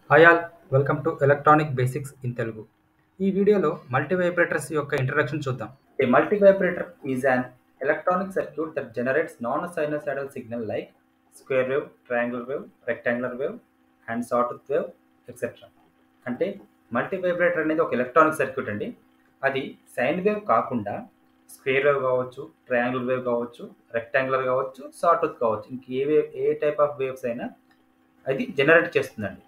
hi all welcome to electronic basics in Telugu ఈ వీడియోలో multi vibrators యొక్క ఇంట్రడక్షన్ చూద్దాం a multi vibrator is an electronic circuit that generates non sinusoidal signal like square wave triangular wave rectangular wave and sawtooth wave etcetera అంటే multi vibrator అనేది ఒక electronic circuit అండి అది sine wave కాకుండా square wave కావచ్చు triangular wave కావచ్చు rectangular కావచ్చు sawtooth కావచ్చు ఇంక ఏ వేవ్ ఏ టైప్ ఆఫ్ వేవ్స్ అయినా అది జనరేట్ చేస్తుందండి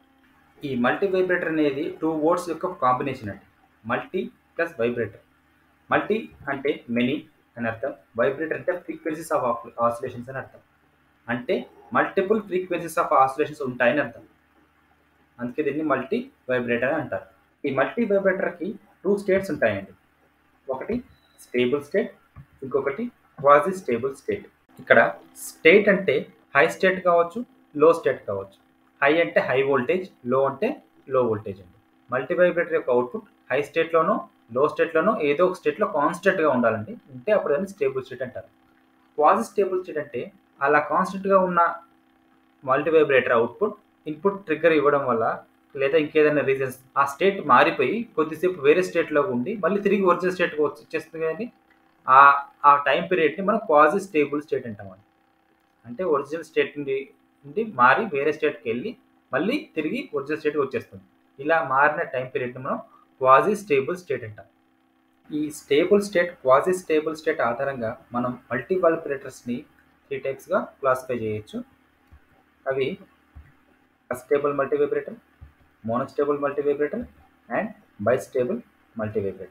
ఈ మల్టీ వైబ్రేటర్ అనేది టూ వర్డ్స్ యొక్క కాంబినేషన్ అండి మల్టీ ప్లస్ వైబ్రేటర్ మల్టీ అంటే మెనీ అని అర్థం వైబ్రేటర్ అంటే ఫ్రీక్వెన్సీస్ ఆఫ్ ఆసిలేషన్స్ అని అర్థం అంటే మల్టిపుల్ ఫ్రీక్వెన్సీస్ ఆఫ్ ఆసిలేషన్స్ ఉంటాయని అర్థం అందుకే దీన్ని మల్టీ వైబ్రేటర్ అని అంటారు ఈ మల్టీ వైబ్రేటర్కి టూ స్టేట్స్ ఉంటాయండి ఒకటి స్టేబుల్ స్టేట్ ఇంకొకటి క్వాజీ స్టేబుల్ స్టేట్ ఇక్కడ స్టేట్ అంటే హై స్టేట్ కావచ్చు లో స్టేట్ కావచ్చు హై అంటే హై వోల్టేజ్ లో అంటే లో వోల్టేజ్ అండి మల్టీ వైబ్రేటర్ యొక్క అవుట్పుట్ హై స్టేట్లోనో లో స్టేట్లోనో ఏదో ఒక స్టేట్లో కాన్స్టెంట్గా ఉండాలండి ఉంటే అప్పుడు దాన్ని స్టేబుల్ స్టేట్ అంటారు క్వాజీ స్టేబుల్ స్టేట్ అంటే అలా కాన్స్టెంట్గా ఉన్న multi vibrator output input trigger ఇవ్వడం వల్ల లేదా ఇంకేదైనా రీజన్స్ ఆ స్టేట్ మారిపోయి కొద్దిసేపు వేరే స్టేట్లో ఉండి మళ్ళీ తిరిగి ఒరిజినల్ స్టేట్కి వచ్చేస్తుంది కానీ ఆ ఆ టైం పీరియడ్ని మనం క్వాజీ స్టేబుల్ స్టేట్ అంటామండి అంటే ఒరిజినల్ స్టేట్ నుండి నుండి మారి వేరే స్టేట్కి వెళ్ళి మళ్ళీ తిరిగి ఒరిజినల్ స్టేట్కి వచ్చేస్తుంది ఇలా మారిన టైం పీరియడ్ని మనం క్వాజీ స్టేబుల్ స్టేట్ అంటాం ఈ stable state quasi stable state ఆధారంగా మనం మల్టీ వైబ్రేటర్స్ని త్రీ టైప్స్గా క్లాసిఫై చేయొచ్చు అవి astable multi vibrator monostable multi vibrator and bistable multi vibrator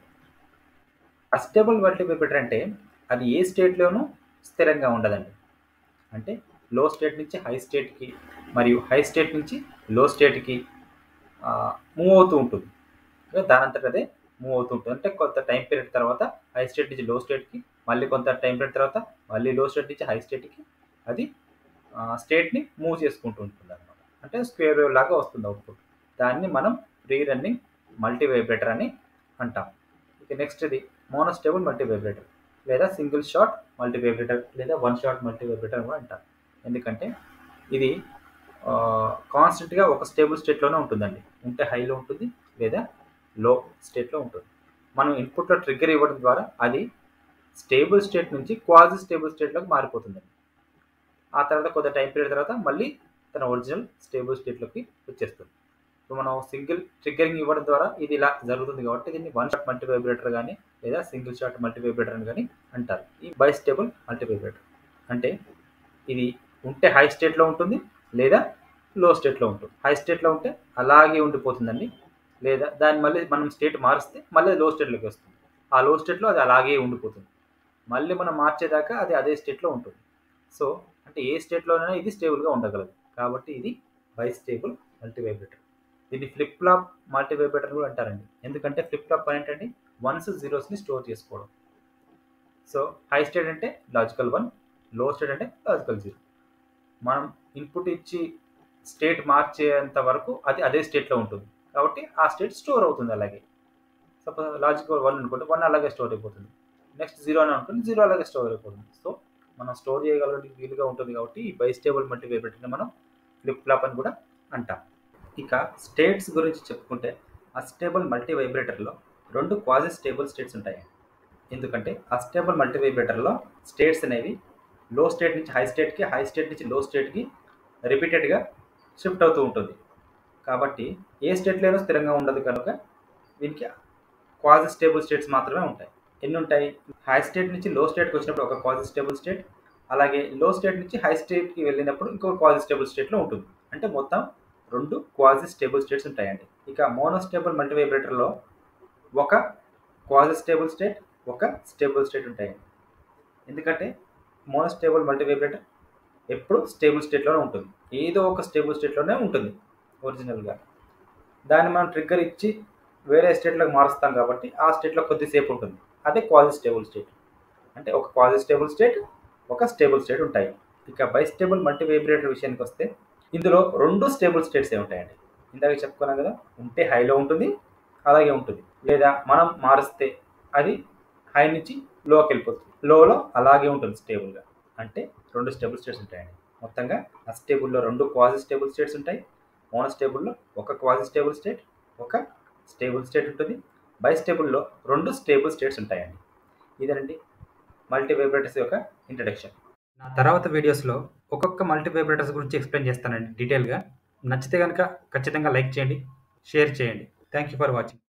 astable multi vibrator అంటే అది ఏ స్టేట్లోనూ స్థిరంగా ఉండదండి అంటే లో స్టేట్ నుంచి హై స్టేట్కి మరియు హై స్టేట్ నుంచి లో స్టేట్కి మూవ్ అవుతూ ఉంటుంది దానంతట అదే మూవ్ అవుతూ ఉంటుంది అంటే కొంత టైం పీరియడ్ తర్వాత హై స్టేట్ నుంచి లో స్టేట్కి మళ్ళీ కొంత టైం పీరియడ్ తర్వాత మళ్ళీ లో స్టేట్ నుంచి హై స్టేట్కి అది స్టేట్ని మూవ్ చేసుకుంటూ ఉంటుంది అనమాట అంటే స్క్వేర్ వేవ్ లాగా వస్తుంది అవుట్పుట్ దాన్ని మనం ఫ్రీ రన్నింగ్ మల్టీ వైబ్రేటర్ అని అంటాం ఇక నెక్స్ట్ ఇది మోనోస్టేబుల్ మల్టీ వైబ్రేటర్ లేదా సింగిల్ షాట్ మల్టీ వైబ్రేటర్ లేదా వన్ షాట్ మల్టీ వైబ్రేటర్ కూడా అంటాం ఎందుకంటే ఇది కాన్స్టెంట్గా ఒక స్టేబుల్ స్టేట్లోనే ఉంటుందండి ఉంటే హైలో ఉంటుంది లేదా లో స్టేట్లో ఉంటుంది మనం ఇన్పుట్లో ట్రిగ్గర్ ఇవ్వడం ద్వారా అది స్టేబుల్ స్టేట్ నుంచి క్వాజీ స్టేబుల్ స్టేట్లోకి మారిపోతుందండి ఆ తర్వాత కొంత టైం పీరియడ్ తర్వాత మళ్ళీ తన ఒరిజినల్ స్టేబుల్ స్టేట్లోకి వచ్చేస్తుంది ఇప్పుడు మనం సింగిల్ ట్రిగ్గరింగ్ ఇవ్వడం ద్వారా ఇది ఇలా జరుగుతుంది కాబట్టి దీన్ని వన్ షాట్ మల్టీ వైబ్రేటర్ కానీ లేదా సింగిల్ షాట్ మల్టీ వైబ్రేటర్ అని కానీ అంటారు ఈ బై స్టేబుల్ మల్టీ వైబ్రేటర్ అంటే ఇది ఉంటే హై స్టేట్లో ఉంటుంది లేదా లో స్టేట్లో ఉంటుంది హై స్టేట్లో ఉంటే అలాగే ఉండిపోతుందండి లేదా దాన్ని మళ్ళీ మనం స్టేట్ మారిస్తే మళ్ళీ లో స్టేట్లోకి వస్తుంది ఆ లో స్టేట్లో అది అలాగే ఉండిపోతుంది మళ్ళీ మనం మార్చేదాకా అది అదే స్టేట్లో ఉంటుంది సో అంటే ఏ స్టేట్లోనైనా ఇది స్టేబుల్గా ఉండగలదు కాబట్టి ఇది బై స్టేబుల్ మల్టీ వైబ్రేటర్ దీన్ని ఫ్లిప్ ఫ్లాప్ మల్టీ వైబ్రేటర్ కూడా అంటారండి ఎందుకంటే ఫ్లిప్ ఫ్లాప్ పని ఏంటంటే వన్స్ జీరోస్ని స్టోర్ చేసుకోవడం సో హై స్టేట్ అంటే లాజికల్ వన్ లో స్టేట్ అంటే లాజికల్ జీరో మనం ఇన్పుట్ ఇచ్చి స్టేట్ మార్చేంత వరకు అది అదే స్టేట్లో ఉంటుంది కాబట్టి ఆ స్టేట్ స్టోర్ అవుతుంది అలాగే సపోజ్ లాజికల్ వన్ అనుకుంటే వన్ అలాగే స్టోర్ అయిపోతుంది నెక్స్ట్ జీరో అని అనుకుంటే జీరో అలాగే స్టోర్ అయిపోతుంది సో మనం స్టోర్ చేయగలడానికి వీలుగా ఉంటుంది కాబట్టి ఈ బైస్టేబుల్ మల్టీ వైబ్రేటర్ని మనం ఫ్లిప్ ఫ్లాప్ అని కూడా అంటాం ఇక స్టేట్స్ గురించి చెప్పుకుంటే అస్టేబుల్ మల్టీ వైబ్రేటర్లో రెండు క్వాజీ స్టేబుల్ స్టేట్స్ ఉంటాయి ఎందుకంటే అస్టేబుల్ మల్టీ వైబ్రేటర్లో స్టేట్స్ అనేవి లో స్టేట్ నుంచి హై స్టేట్కి హై స్టేట్ నుంచి లో స్టేట్కి రిపీటెడ్గా షిఫ్ట్ అవుతూ ఉంటుంది కాబట్టి ఏ స్టేట్లోనూ స్థిరంగా ఉండదు కనుక దీనికి క్వాజీ స్టేబుల్ స్టేట్స్ మాత్రమే ఉంటాయి ఎన్ని ఉంటాయి హై స్టేట్ నుంచి లో స్టేట్కి వచ్చినప్పుడు ఒక క్వాజీ స్టేబుల్ స్టేట్ అలాగే లో స్టేట్ నుంచి హై స్టేట్కి వెళ్ళినప్పుడు ఇంకొక క్వాజీ స్టేబుల్ స్టేట్లో ఉంటుంది అంటే మొత్తం రెండు క్వాజీ స్టేబుల్ స్టేట్స్ ఉంటాయండి ఇక మోనోస్టేబుల్ మల్టీ వైబ్రేటర్లో ఒక క్వాజీ స్టేబుల్ స్టేట్ ఒక స్టేబుల్ స్టేట్ ఉంటాయండి ఎందుకంటే మోనోస్టేబుల్ మల్టీ వైబ్రేటర్ ఎప్పుడు స్టేబుల్ స్టేట్లోనే ఉంటుంది ఏదో ఒక స్టేబుల్ స్టేట్లోనే ఉంటుంది ఒరిజినల్గా దాన్ని మనం ట్రిగ్గర్ ఇచ్చి వేరే స్టేట్లోకి మారుస్తాం కాబట్టి ఆ స్టేట్లో కొద్దిసేపు ఉంటుంది అదే క్వాజీ స్టేబుల్ స్టేట్ అంటే ఒక క్వాజీ స్టేబుల్ స్టేట్ ఒక స్టేబుల్ స్టేట్ ఉంటాయి ఇక బైస్టేబుల్ మల్టీ వైబ్రేటర్ విషయానికి వస్తే ఇందులో రెండు స్టేబుల్ స్టేట్స్ ఉంటాయండి ఇందాక చెప్పుకున్నాం కదా ఉంటే హైలో ఉంటుంది అలాగే ఉంటుంది లేదా మనం మారిస్తే అది హై నుంచి లోకి వెళ్ళిపోతుంది లోలో అలాగే ఉంటుంది స్టేబుల్గా అంటే రెండు స్టేబుల్ స్టేట్స్ ఉంటాయండి మొత్తంగా అస్టేబుల్లో రెండు క్వాజీ స్టేబుల్ స్టేట్స్ ఉంటాయి మోనోస్టేబుల్లో ఒక క్వాజీ స్టేబుల్ స్టేట్ ఒక స్టేబుల్ స్టేట్ ఉంటుంది బైస్టేబుల్లో రెండు స్టేబుల్ స్టేట్స్ ఉంటాయండి ఇదేనండి మల్టీ వైబ్రేటర్స్ యొక్క ఇంట్రడక్షన్ నా తర్వాత వీడియోస్లో ఒక్కొక్క మల్టీ వైబ్రేటర్స్ గురించి ఎక్స్ప్లెయిన్ చేస్తానండి డీటెయిల్గా నచ్చితే కనుక ఖచ్చితంగా లైక్ చేయండి షేర్ చేయండి థ్యాంక్ యూ ఫర్ వాచింగ్